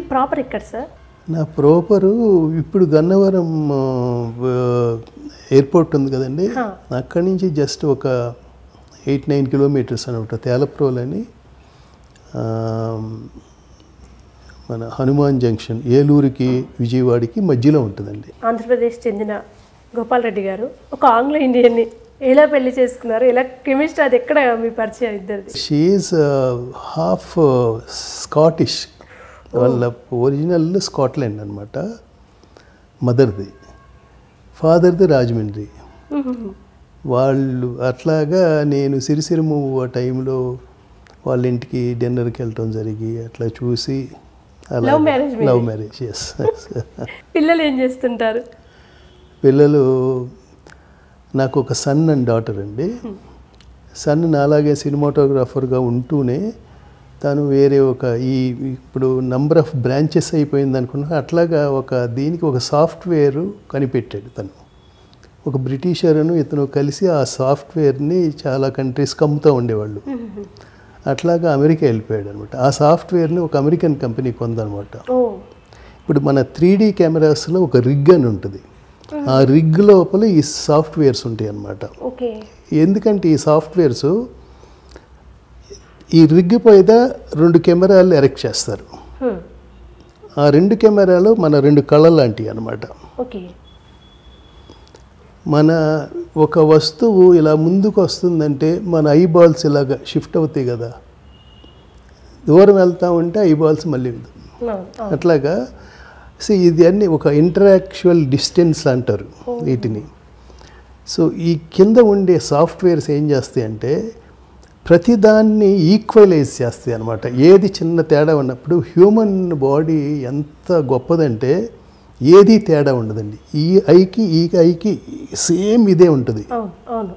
Proper ఎక్కడ sir నా ప్రోపరు ఇప్పుడు గన్నవరం ఆ, ఎయిర్పోర్ట్ ఉంది కదండి హా. అక్కడి నుంచి జస్ట్ ఒక ఎయిట్ నైన్ కిలోమీటర్స్ అనమాట తేలప్రోల్ అని ఆ, మన హనుమాన్ జంక్షన్ ఏలూరుకి విజయవాడకి మధ్యలో ఉంటుందండి ఆంధ్రప్రదేశ్ చెందిన గోపాల్ రెడ్డి గారు ఒక ఆంగ్ల ఇండియన్ని ఎలా పెళ్లి చేసుకున్నారు ఎలా కెమిస్ట్రీ అది ఎక్కడ మీ పరిచయం ఇద్దరిది షీఈస్ హాఫ్ స్కాటిష్ వాళ్ళ ఒరిజినల్ స్కాట్లాండ్ అనమాట మదర్ది ఫాదర్ది రాజమండ్రి వాళ్ళు అట్లాగా నేను సిరిసిరిము ఆ టైంలో వాళ్ళ ఇంటికి డిన్నర్కి వెళ్ళటం జరిగి అట్లా చూసి Love marriage మీది? లవ్ మ్యారేజ్ ఎస్ పిల్లలు ఏం చేస్తుంటారు పిల్లలు నాకు ఒక సన్ అండ్ డాటర్ అండి సన్ నాలాగే సినిమాటోగ్రాఫర్గా ఉంటూనే తను వేరే ఒక ఈ ఇప్పుడు నంబర్ ఆఫ్ బ్రాంచెస్ అయిపోయింది అనుకున్నా అట్లాగా ఒక దీనికి ఒక సాఫ్ట్వేర్ కనిపెట్టాడు తను ఒక బ్రిటిషర్ను ఇతను కలిసి ఆ సాఫ్ట్వేర్ని చాలా కంట్రీస్కి అమ్ముతూ ఉండేవాళ్ళు అట్లాగా అమెరికా వెళ్ళిపోయాడు అనమాట ఆ సాఫ్ట్వేర్ని ఒక అమెరికన్ కంపెనీ కొందనమాట ఓ ఇప్పుడు మన త్రీ డీ కెమెరాస్లో ఒక రిగ్ అని ఉంటుంది ఆ రిగ్ లోపల ఈ సాఫ్ట్వేర్స్ ఉంటాయి అన్నమాట ఓకే ఎందుకంటే ఈ సాఫ్ట్వేర్స్ ఈ రిగ్ పైద రెండు కెమెరాలు ఎరెక్ట్ చేస్తారు ఆ రెండు కెమెరాలు మన రెండు కళ్ళ లాంటివి అన్నమాట ఓకే మన ఒక వస్తువు ఇలా ముందుకు వస్తుందంటే మన ఐ బాల్స్ ఇలాగ షిఫ్ట్ అవుతాయి కదా దూరం వెళ్తా ఉంటే ఐ బాల్స్ మళ్ళీ అట్లాగా సో ఇది అన్ని ఒక ఇంటరాక్చువల్ డిస్టెన్స్ అంటారు వీటిని సో ఈ కింద ఉండే సాఫ్ట్వేర్స్ ఏం చేస్తాయి అంటే ప్రతిదాన్ని ఈక్వలైజ్ చేస్తాయి అనమాట ఏది చిన్న తేడా ఉన్నప్పుడు హ్యూమన్ బాడీ ఎంత గొప్పదంటే ఏది తేడా ఉండదండి ఈ ఐకి ఈ ఐకి సేమ్ ఇదే ఉంటుంది అవును అవును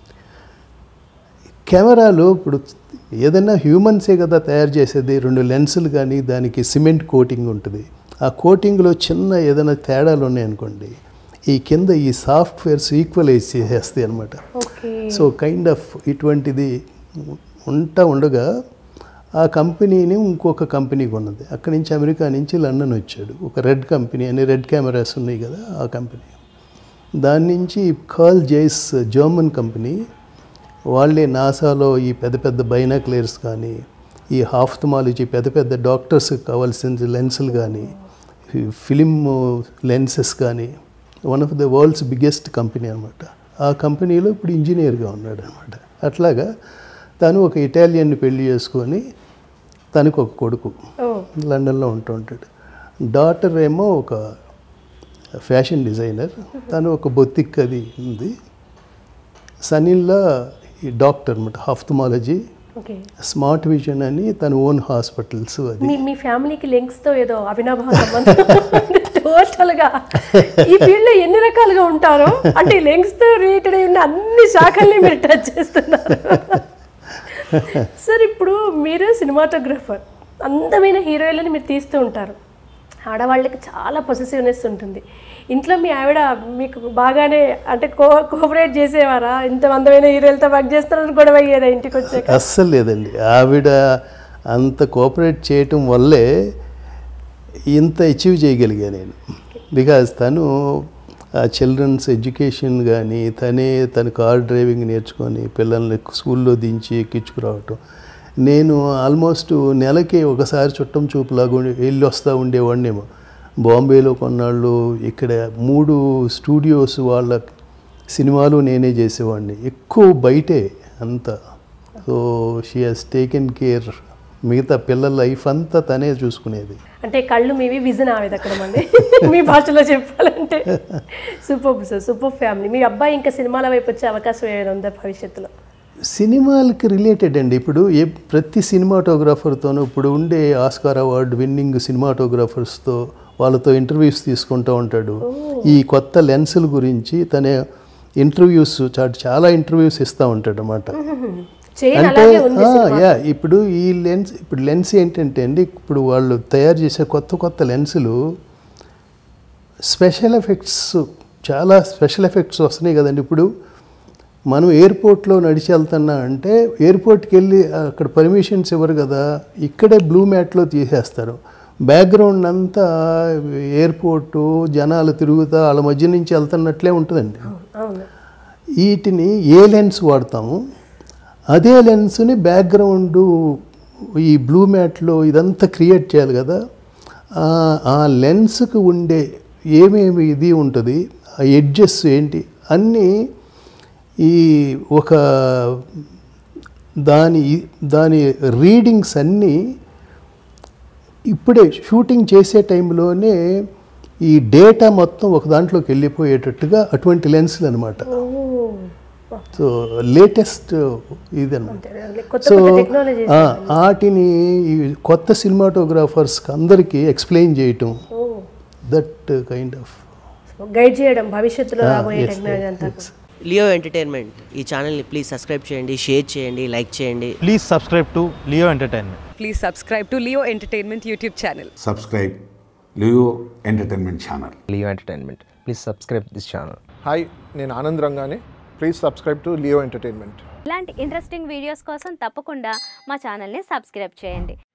కెమెరాలు ఇప్పుడు ఏదైనా హ్యూమన్సే కదా తయారు చేసేది రెండు లెన్సులు కానీ దానికి సిమెంట్ కోటింగ్ ఉంటుంది ఆ కోటింగ్లో చిన్న ఏదైనా తేడాలు ఉన్నాయనుకోండి ఈ కింద ఈ సాఫ్ట్వేర్స్ ఈక్వలైజ్ చేసేస్తాయి అనమాట ఓకే సో కైండ్ ఆఫ్ ఇటువంటిది ఉంటా ఉండగా ఆ కంపెనీని ఇంకొక కంపెనీ కొన్నది అక్కడి నుంచి అమెరికా నుంచి లండన్ వచ్చాడు ఒక రెడ్ కంపెనీ అని రెడ్ కెమెరాస్ ఉన్నాయి కదా ఆ కంపెనీ దాని నుంచి కార్ల్ జైస్ జర్మన్ కంపెనీ వాళ్ళే నాసాలో ఈ పెద్ద పెద్ద బైనాక్లేర్స్ కానీ ఈ హాఫ్థమాలజీ పెద్ద పెద్ద డాక్టర్స్కి కావాల్సిన లెన్సులు కానీ ఫిలిం లెన్సెస్ కానీ one of the world's biggest company అనమాట ఆ కంపెనీలో ఇప్పుడు ఇంజనీర్గా ఉన్నాడు అనమాట అట్లాగా తను ఒక ఇటాలియన్ని పెళ్లి చేసుకొని తనకు ఒక కొడుకు ఓ లండన్లో ఉంటూ ఉంటాడు డాటర్ ఏమో ఒక ఫ్యాషన్ డిజైనర్ తను ఒక బొత్తిక్ అది ఉంది సనిల్లా ఈ డాక్టర్ అనమాట హాఫ్థమాలజీ ఓకే స్మార్ట్ విజన్ అని తన ఓన్ హాస్పిటల్స్ అది మీ మీ ఫ్యామిలీకి లింక్స్ తో ఏదో అవినాభావ సంబంధం టోటల్ గా ఈ ఫీల్డ్ లో ఎన్ని రకాలుగా ఉంటారో అంటే లింక్స్ తో రిలేటెడ్ అయిన అన్ని శాఖల్ని మీరు టచ్ చేస్తున్నారు సార్ ఇప్పుడు మీరు సినిమాటోగ్రఫర్ అందమైన హీరోయిన్లని మీరు తీస్తూ ఉంటారు ఆడవాళ్ళకి చాలా పొసెసివ్నెస్ ఉంటుంది ఇంట్లో మీ ఆవిడ మీకు బాగానే అంటే కో కోఆపరేట్ చేసేవారా ఇంత అందమైన హీరోలతో వర్క్ చేస్తారని గొడవ అయ్యేదా ఇంటికి వచ్చాక అస్సలు లేదండి ఆవిడ అంత కోఆపరేట్ చేయటం వల్లే ఇంత అచీవ్ చేయగలిగా నేను బికాజ్ తను ఆ చిల్డ్రన్స్ ఎడ్యుకేషన్ కానీ తనే తన కార్ డ్రైవింగ్ నేర్చుకొని పిల్లల్ని స్కూల్లో దించి ఎక్కించుకురావటం నేను ఆల్మోస్ట్ నెలకి ఒకసారి చుట్టం చూపులాగా ఉండి వెళ్ళి వస్తూ ఉండేవాడినేమో బాంబేలో కొన్నాళ్ళు ఇక్కడ మూడు స్టూడియోస్ వాళ్ళ సినిమాలు నేనే చేసేవాడిని ఎక్కువ బయటే అంతా so she has taken care మిగతా పిల్లల లైఫ్ అంతా తనే చూసుకునేది అంటే కళ్ళు మీవి విజన్ ఆవేది అక్కడ మంది మీ భాషలో చెప్పాలంటే సూపర్ సార్ సూపర్ ఫ్యామిలీ మీ అబ్బాయి ఇంకా సినిమాల వైపు వచ్చే అవకాశం ఏమైనా ఉందా భవిష్యత్తులో సినిమాలకి రిలేటెడ్ అండి ఇప్పుడు ఏ ప్రతి సినిమాటోగ్రాఫర్తోనూ ఇప్పుడు ఉండే ఆస్కార్ అవార్డు విన్నింగ్ సినిమాటోగ్రాఫర్స్తో వాళ్ళతో ఇంటర్వ్యూస్ తీసుకుంటూ ఉంటాడు ఈ కొత్త లెన్సుల గురించి తన ఇంటర్వ్యూస్ చాలా ఇంటర్వ్యూస్ ఇస్తూ ఉంటాడు అన్నమాట చైన్ అంటే అలాగే ఉంది ఆ, యా ఇప్పుడు ఈ లెన్స్ ఇప్పుడు లెన్స్ ఏంటంటే అండి ఇప్పుడు వాళ్ళు తయారు చేసే కొత్త కొత్త లెన్సులు స్పెషల్ ఎఫెక్ట్స్ చాలా స్పెషల్ ఎఫెక్ట్స్ వస్తున్నాయి కదండి ఇప్పుడు మనం ఎయిర్పోర్ట్లో నడిచి వెళ్తున్నా అంటే ఎయిర్పోర్ట్కి వెళ్ళి అక్కడ పర్మిషన్స్ ఇవ్వరు కదా ఇక్కడే బ్లూ మ్యాట్లో తీసేస్తారు బ్యాక్గ్రౌండ్ అంతా ఎయిర్పోర్టు జనాలు తిరుగుతా వాళ్ళ మధ్య నుంచి వెళ్తున్నట్లే ఉంటుందండి అవును వీటిని ఏ లెన్స్ వాడతాము అదే లెన్స్ని బ్యాక్గ్రౌండ్ ఈ బ్లూ మ్యాట్లో ఇదంతా క్రియేట్ చేయాలి కదా ఆ- ఆ లెన్స్కి ఉండే ఏమేమి ఇది ఉంటుంది ఆ ఎడ్జెస్ ఏంటి అన్నీ ఈ ఒక దాని దాని రీడింగ్స్ అన్నీ ఇప్పుడే షూటింగ్ చేసే టైంలోనే ఈ డేటా మొత్తం ఒక దాంట్లోకి వెళ్ళిపోయేటట్టుగా అటువంటి లెన్స్లు అనమాట ఓ సో లేటెస్ట్ ఇదన్నమాట అంటే కొత్త సో కొత్త టెక్నాలజీ ఆ, వాటిని ఈ కొత్త సినిమాటోగ్రాఫర్స్కి అందరికీ ఎక్స్ప్లెయిన్ చేయటం ఓ దట్ కైండ్ ఆఫ్ గైడ్ చేయడం భవిష్యత్తులో రాబోయే టెక్నాలజీ అంతా కూడా. లియో ఎంటర్టైన్మెంట్ ఈ ఛానల్ని ప్లీజ్ సబ్స్క్రైబ్ చేయండి షేర్ చేయండి లైక్ చేయండి Please subscribe to Leo Entertainment. Please subscribe to Leo Entertainment YouTube channel. subscribe Leo Entertainment Channel. Leo Entertainment. Please subscribe this channel. Hi నేను ఆనంద్ రంగానే please subscribe to Leo entertainment ఇలాంటి interesting videos కోసం తప్పకుండా మా ఛానల్ని subscribe చేయండి